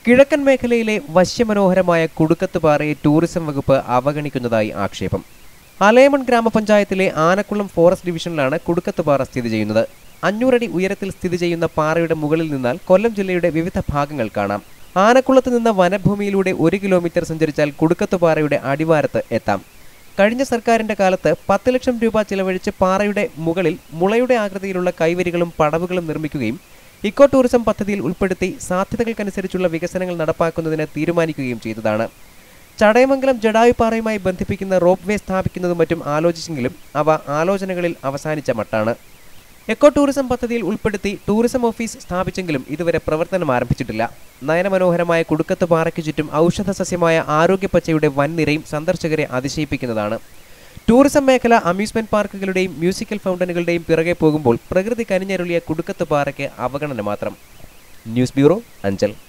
കിഴക്കൻ മേഖലയിലെ വശ്യമനോഹരമായ കുടുക്കത്തുപാറയെ ടൂറിസം വകുപ്പ് അവഗണിക്കുന്നതായി ആക്ഷേപം അലയമൺ ഗ്രാമപഞ്ചായത്തിലെ ആനക്കുളം ഫോറസ്റ്റ് ഡിവിഷനിലാണ് കുടുക്കത്തുപാറ സ്ഥിതി ചെയ്യുന്നത് അഞ്ഞൂറടി ഉയരത്തിൽ സ്ഥിതി ചെയ്യുന്ന പാറയുടെ മുകളിൽ നിന്നാൽ കൊല്ലം ജില്ലയുടെ വിവിധ ഭാഗങ്ങൾ കാണാം ആനക്കുളത്ത് നിന്ന് വനഭൂമിയിലൂടെ ഒരു കിലോമീറ്റർ സഞ്ചരിച്ചാൽ കുടുക്കത്തുപാറയുടെ അടിവാരത്ത് എത്താം കഴിഞ്ഞ സർക്കാരിന്റെ കാലത്ത് പത്ത് ലക്ഷം രൂപ ചിലവഴിച്ച് പാറയുടെ മുകളിൽ മുളയുടെ ആകൃതിയിലുള്ള കൈവരികളും പടവുകളും നിർമ്മിക്കുകയും ഇക്കോ ടൂറിസം പദ്ധതിയിൽ ഉൾപ്പെടുത്തി സാധ്യതകൾക്കനുസരിച്ചുള്ള വികസനങ്ങൾ നടപ്പാക്കുന്നതിന് തീരുമാനിക്കുകയും ചെയ്തതാണ് ചടയമംഗലം ജഡായുപാറയുമായി ബന്ധിപ്പിക്കുന്ന റോപ്പ് വേ സ്ഥാപിക്കുന്നതും മറ്റും ആലോചിച്ചെങ്കിലും അവ ആലോചനകളിൽ അവസാനിച്ച മട്ടാണ് എക്കോ ടൂറിസം പദ്ധതിയിൽ ഉൾപ്പെടുത്തി ടൂറിസം ഓഫീസ് സ്ഥാപിച്ചെങ്കിലും ഇതുവരെ പ്രവർത്തനം ആരംഭിച്ചിട്ടില്ല നയനമനോഹരമായ കുടുക്കത്ത് പാറയ്ക്ക് ചുറ്റും ഔഷധ സസ്യമായ ആരോഗ്യപ്പച്ചയുടെ വൻനിരയും സന്ദർശകരെ അതിശയിപ്പിക്കുന്നതാണ് ടൂറിസം മേഖല അമ്യൂസ്മെന്റ് പാർക്കുകളുടെയും മ്യൂസിക്കൽ ഫൗണ്ടനുകളുടെയും പിറകെ പോകുമ്പോൾ പ്രകൃതി കനിഞ്ഞരുളിയ കുടുക്കത്ത് പാറയ്ക്ക് അവഗണന മാത്രം ന്യൂസ് ബ്യൂറോ അഞ്ചൽ